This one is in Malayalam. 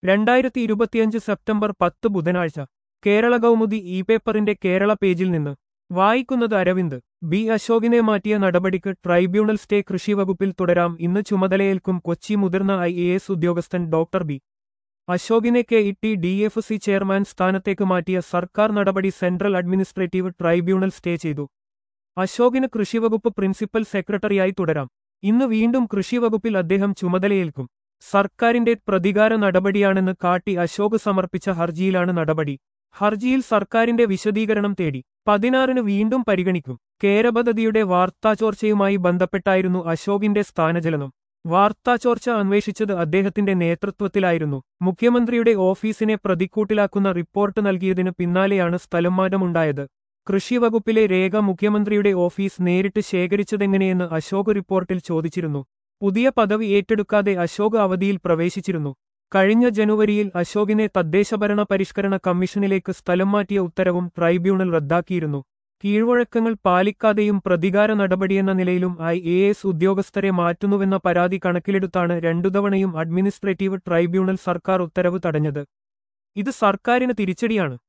രണ്ടായിരത്തി ഇരുപത്തിയഞ്ച് സെപ്റ്റംബർ പത്ത് ബുധനാഴ്ച കേരള കൗമുദി ഇ പേപ്പറിന്റെ കേരള പേജിൽ നിന്ന് വായിക്കുന്നത് അരവിന്ദ് ബി അശോകിനെ മാറ്റിയ നടപടിക്ക് ട്രൈബ്യൂണൽ സ്റ്റേ കൃഷിവകുപ്പിൽ തുടരാം ഇന്ന് ചുമതലയേൽക്കും കൊച്ചി മുതിർന്ന ഐ എ എസ് ഉദ്യോഗസ്ഥൻ ഡോക്ടർ ബി അശോകിനെ K E T D F C chairman സ്ഥാനത്തേക്ക് മാറ്റിയ സർക്കാർ നടപടി സെൻട്രൽ അഡ്മിനിസ്ട്രേറ്റീവ് ട്രൈബ്യൂണൽ സ്റ്റേ ചെയ്തു അശോകിന് കൃഷിവകുപ്പ് പ്രിൻസിപ്പൽ സെക്രട്ടറിയായി തുടരാം ഇന്ന് വീണ്ടും കൃഷിവകുപ്പിൽ അദ്ദേഹം ചുമതലയേൽക്കും സർക്കാരിന്റെ പ്രതികാര നടപടിയാണെന്ന് കാട്ടി അശോക് സമർപ്പിച്ച ഹർജിയിലാണ് നടപടി ഹർജിയിൽ സർക്കാരിന്റെ വിശദീകരണം തേടി പതിനാറിന് വീണ്ടും പരിഗണിക്കും കേരപദ്ധതിയുടെ വാർത്താചോർച്ചയുമായി ബന്ധപ്പെട്ടായിരുന്നു അശോകിന്റെ സ്ഥാനചലനം വാർത്താചോർച്ച അന്വേഷിച്ചത് അദ്ദേഹത്തിന്റെ നേതൃത്വത്തിലായിരുന്നു മുഖ്യമന്ത്രിയുടെ ഓഫീസിനെ പ്രതിക്കൂട്ടിലാക്കുന്ന റിപ്പോർട്ട് നൽകിയതിനു പിന്നാലെയാണ് സ്ഥലംമാറ്റമുണ്ടായത് കൃഷിവകുപ്പിലെ രേഖ മുഖ്യമന്ത്രിയുടെ ഓഫീസ് നേരിട്ട് ശേഖരിച്ചതെങ്ങനെയെന്ന് അശോക് റിപ്പോർട്ടിൽ ചോദിച്ചിരുന്നു പുതിയ പദവി ഏറ്റെടുക്കാതെ അശോക് അവധിയിൽ പ്രവേശിച്ചിരുന്നു കഴിഞ്ഞ ജനുവരിയിൽ അശോകിനെ തദ്ദേശഭരണ പരിഷ്കരണ കമ്മീഷനിലേക്ക് സ്ഥലം മാറ്റിയ ഉത്തരവും ട്രൈബ്യൂണൽ റദ്ദാക്കിയിരുന്നു കീഴ്വഴക്കങ്ങൾ പാലിക്കാതെയും പ്രതികാര നടപടിയെന്ന നിലയിലും ഐ എ എസ് ഉദ്യോഗസ്ഥരെ മാറ്റുന്നുവെന്ന പരാതി കണക്കിലെടുത്താണ് രണ്ടുതവണയും അഡ്മിനിസ്ട്രേറ്റീവ് ട്രൈബ്യൂണൽ സർക്കാർ ഉത്തരവ് തടഞ്ഞത് ഇത് സർക്കാരിന് തിരിച്ചടിയാണ്